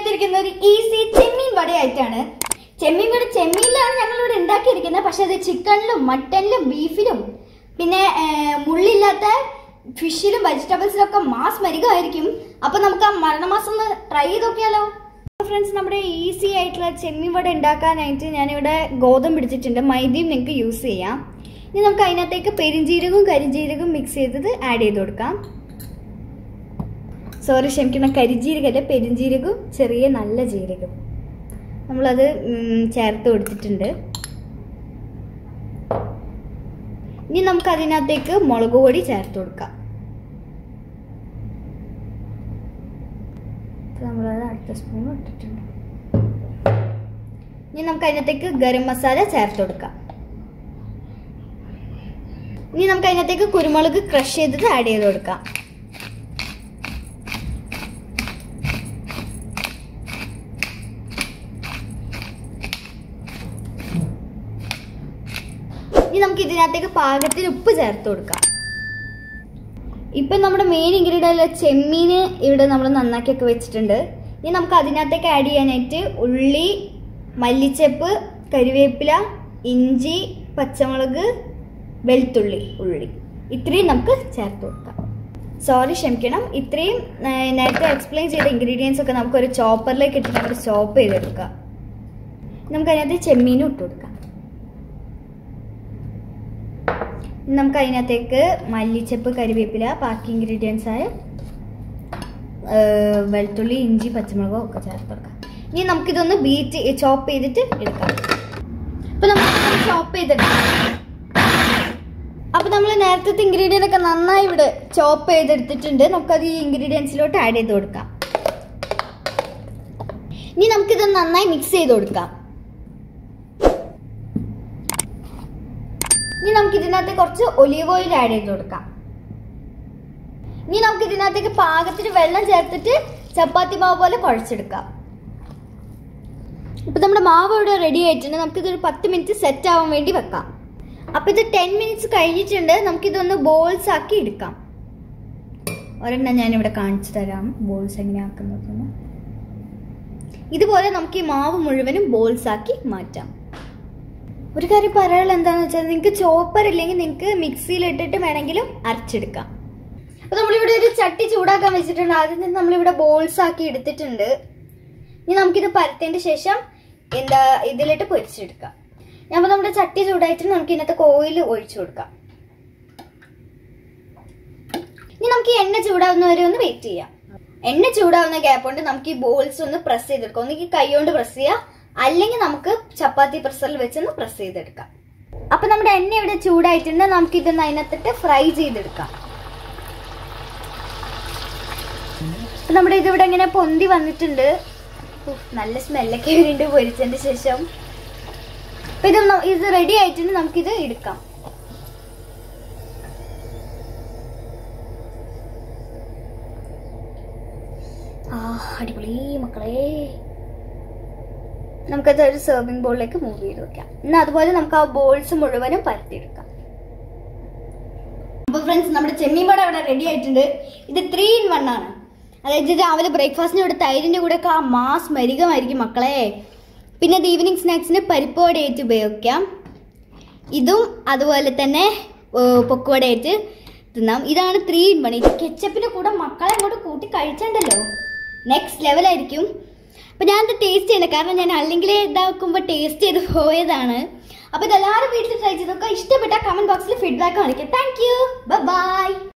എടുത്തിരിക്കുന്ന ഒരു ഈസി ചെമ്മീൻ വടയായിട്ടാണ് ചെമ്മീൻ വട ചെമ്മീനിലാണ് ഞങ്ങൾ ഇവിടെ ഉണ്ടാക്കിയിരിക്കുന്നത് പക്ഷെ അത് ചിക്കനിലും മട്ടനിലും ബീഫിലും പിന്നെ ആ, മുള്ളില്ലാത്ത ഫിഷിലും വെജിറ്റബിൾസിലും ഒക്കെ മാസ് മരികമായിരിക്കും അപ്പൊ നമുക്ക് ആ മരണമാസം ഒന്ന് ട്രൈ ചെയ്ത് നോക്കിയാലോ ഫ്രണ്ട്സ് നമ്മുടെ ഈസി ആയിട്ടുള്ള ചെമ്മീൻ വട ഉണ്ടാക്കാനായിട്ട് ഞാനിവിടെ ഗോതമ്പ് പിടിച്ചിട്ടുണ്ട് മൈദയും നിങ്ങൾക്ക് യൂസ് ചെയ്യാം ഇനി നമുക്ക് അതിനകത്തേക്ക് പെരിഞ്ജീരകവും കരിഞ്ജീരകവും മിക്സ് ചെയ്തത് ആഡ് ചെയ്ത് കൊടുക്കാം സോറി ക്ഷമിക്കണം കരിഞ്ജീരകമല്ല പെരിഞ്ജീരകവും ചെറിയ നല്ല ജീരകവും നമ്മളത് ഉം, ചേർത്ത് കൊടുത്തിട്ടുണ്ട് ഇനി നമുക്ക് അതിനകത്തേക്ക് മുളക് പൊടി ചേർത്ത് കൊടുക്കാം ഇപ്പൊ നമ്മളത് അടുത്ത സ്പൂൺ ഇട്ടിട്ടുണ്ട് ഇനി നമുക്ക് അതിനകത്തേക്ക് ഗരം മസാല ചേർത്ത് കൊടുക്കാം ഇനി നമുക്ക് അതിനകത്തേക്ക് കുരുമുളക് ക്രഷ് ചെയ്തത് ആഡ് ചെയ്ത് കൊടുക്കാം ഇനി നമുക്ക് ഇതിനകത്തേക്ക് പാകത്തിന് ഉപ്പ് ചേർത്ത് കൊടുക്കാം ഇപ്പം നമ്മുടെ മെയിൻ ഇൻഗ്രീഡിയൻ്റ് ചെമ്മീൻ ഇവിടെ നമ്മൾ നന്നാക്കിയൊക്കെ വെച്ചിട്ടുണ്ട് ഇനി നമുക്ക് അതിനകത്തേക്ക് ആഡ് ചെയ്യാനായിട്ട് ഉള്ളി മല്ലിച്ചപ്പ് കരിവേപ്പില ഇഞ്ചി പച്ചമുളക് വെളുത്തുള്ളി ഉള്ളി ഇത്രയും നമുക്ക് ചേർത്ത് കൊടുക്കാം സോറി ക്ഷമിക്കണം ഇത്രയും ആ, നേരത്തെ എക്സ്പ്ലെയിൻ ചെയ്ത ഇൻഗ്രീഡിയൻസ് ഒക്കെ നമുക്കൊരു ചോപ്പറിലേക്ക് ഇട്ടിട്ട് നമുക്ക് ചോപ്പ് ചെയ്തെടുക്കാം നമുക്ക് അതിനകത്ത് ചെമ്മീനും ഇട്ട് കൊടുക്കാം ഇനി നമുക്ക് അതിനകത്തേക്ക് മല്ലിച്ചപ്പ് കരിവേപ്പില ബാക്കി ഇൻഗ്രീഡിയൻസ് ആയ ആ, വെളുത്തുള്ളി ഇഞ്ചി പച്ചമുളക് ഒക്കെ ചേർത്ത് കൊടുക്കാം ഇനി നമുക്കിതൊന്ന് ബീറ്റ് ചോപ്പ് ചെയ്തിട്ട് എടുക്കാം അപ്പൊ നമുക്ക് ചോപ്പ് ചെയ്തെടുക്കാം അപ്പൊ നമ്മൾ നേരത്തെ ഇൻഗ്രീഡിയൻ്റ് ഒക്കെ നന്നായി ഇവിടെ ചോപ്പ് ചെയ്തെടുത്തിട്ടുണ്ട് നമുക്കത് ഈ ഇൻഗ്രീഡിയൻസിലോട്ട് ആഡ് ചെയ്ത് കൊടുക്കാം ഇനി നമുക്കിത് നന്നായി മിക്സ് ചെയ്ത് കൊടുക്കാം ഇനി നമുക്ക് ഇതിനകത്ത് കുറച്ച് ഒലീവ് ഓയിൽ ആഡ് ചെയ്ത് കൊടുക്കാം ഇനി നമുക്ക് ഇതിനകത്തേക്ക് പാകത്തിന് വെള്ളം ചേർത്തിട്ട് ചപ്പാത്തി മാവ് പോലെ കുഴച്ചെടുക്കാം ഇപ്പൊ നമ്മുടെ മാവ് ഇവിടെ റെഡി ആയിട്ടുണ്ട് നമുക്കിതൊരു പത്ത് മിനിറ്റ് സെറ്റ് ആവാൻ വേണ്ടി വെക്കാം അപ്പൊ ഇത് ടെൻ മിനിറ്റ്സ് കഴിഞ്ഞിട്ടുണ്ട് നമുക്കിതൊന്ന് ബോൾസ് ആക്കി എടുക്കാം ഒരെണ്ണം ഞാൻ ഇവിടെ കാണിച്ചു തരാം ബോൾസ് എങ്ങനെ ആക്കുന്നതെന്ന് ഇതുപോലെ നമുക്ക് ഈ മാവ് മുഴുവനും ബോൾസ് ആക്കി മാറ്റാം ഒരു കാര്യം പറയാനുള്ള എന്താണെന്ന് വെച്ചാൽ നിങ്ങൾക്ക് ചോപ്പർ ഇല്ലെങ്കിൽ നിങ്ങൾക്ക് മിക്സിയിൽ ഇട്ടിട്ട് വേണമെങ്കിലും അരച്ചെടുക്കാം അപ്പൊ നമ്മളിവിടെ ഒരു ചട്ടി ചൂടാക്കാൻ വെച്ചിട്ടുണ്ട് ആദ്യം തന്നെ നമ്മളിവിടെ ബോൾസ് ആക്കി എടുത്തിട്ടുണ്ട് ഇനി നമുക്കിത് പരത്തിയതിന്റെ ശേഷം എന്താ ഇതിലിട്ട് പൊരിച്ചെടുക്കാം അപ്പൊ നമ്മുടെ ചട്ടി ചൂടായിട്ട് നമുക്ക് ഇതിനകത്ത് ഓയിൽ ഒഴിച്ചു കൊടുക്കാം ഇനി നമുക്ക് ഈ എണ്ണ ചൂടാവുന്ന വരെ ഒന്ന് വെയിറ്റ് ചെയ്യാം എണ്ണ ചൂടാവുന്ന ഗ്യാപ്പ് കൊണ്ട് നമുക്ക് ഈ ബോൾസ് ഒന്ന് പ്രസ് ചെയ്തെടുക്കാം ഒന്നെങ്കിൽ കൈ കൊണ്ട് പ്രസ് ചെയ്യാം അല്ലെങ്കിൽ നമുക്ക് ചപ്പാത്തി പ്രസറിൽ വെച്ചൊന്ന് പ്രസ് ചെയ്തെടുക്കാം അപ്പൊ നമ്മുടെ എണ്ണ ഇവിടെ ചൂടായിട്ടുണ്ട് നമുക്ക് ഇതൊന്ന് അതിനകത്തിട്ട് ഫ്രൈ ചെയ്തെടുക്കാം അപ്പൊ നമ്മുടെ ഇതിവിടെ ഇങ്ങനെ പൊന്തി വന്നിട്ടുണ്ട് ഉഫ്, നല്ല സ്മെല്ലൊക്കെ വരുന്നുണ്ട് പൊരിച്ചതിന് ശേഷം അപ്പൊ ഇത് ന- ഇത് റെഡി ആയിട്ടുണ്ട് നമുക്കിത് എടുക്കാം ആ അടിപൊളി മക്കളെ നമുക്കത് ഒരു സെർവിങ് ബോളിലേക്ക് മൂവ് ചെയ്ത് വെക്കാം എന്നാൽ അതുപോലെ നമുക്ക് ആ ബോൾസ് മുഴുവനും പരത്തിയെടുക്കാം അപ്പൊ ഫ്രണ്ട്സ് നമ്മുടെ ചെമ്മീൻ വട ഇവിടെ റെഡി ആയിട്ടുണ്ട് ഇത് ത്രീ ഇൻ വൺ ആണ് അതായത് ഇത് രാവിലെ ബ്രേക്ക്ഫാസ്റ്റിന് ഇവിടെ തൈരിന്റെ കൂടെ ഒക്കെ ആ മാസ് മരികമായിരിക്കും മക്കളെ പിന്നെ ഇത് ഈവനിങ് സ്നാക്സിന് പരിപ്പ് വടയായിട്ട് ഉപയോഗിക്കാം ഇതും അതുപോലെ തന്നെ പൊക്കുവടയായിട്ട് തിന്നാം ഇതാണ് ത്രീ ഇൻ വൺ ഇത് കെച്ചപ്പിന്റെ കൂടെ മക്കളെ അങ്ങോട്ട് കൂട്ടി കഴിച്ചണ്ടല്ലോ നെക്സ്റ്റ് ലെവലായിരിക്കും അപ്പൊ ഞാൻ ഇത് ടേസ്റ്റ് ചെയ്യുന്നത് കാരണം ഞാൻ അല്ലെങ്കിൽ ഇതാക്കുമ്പോൾ ടേസ്റ്റ് ചെയ്ത് പോയതാണ് അപ്പൊ ഇതെല്ലാവരും വീട്ടിൽ ട്രൈ ചെയ്ത് നോക്കുക ഇഷ്ടപ്പെട്ട കമന്റ് ബോക്സിൽ ഫീഡ്ബാക്ക് കാണിക്കാം താങ്ക് യു ബൈ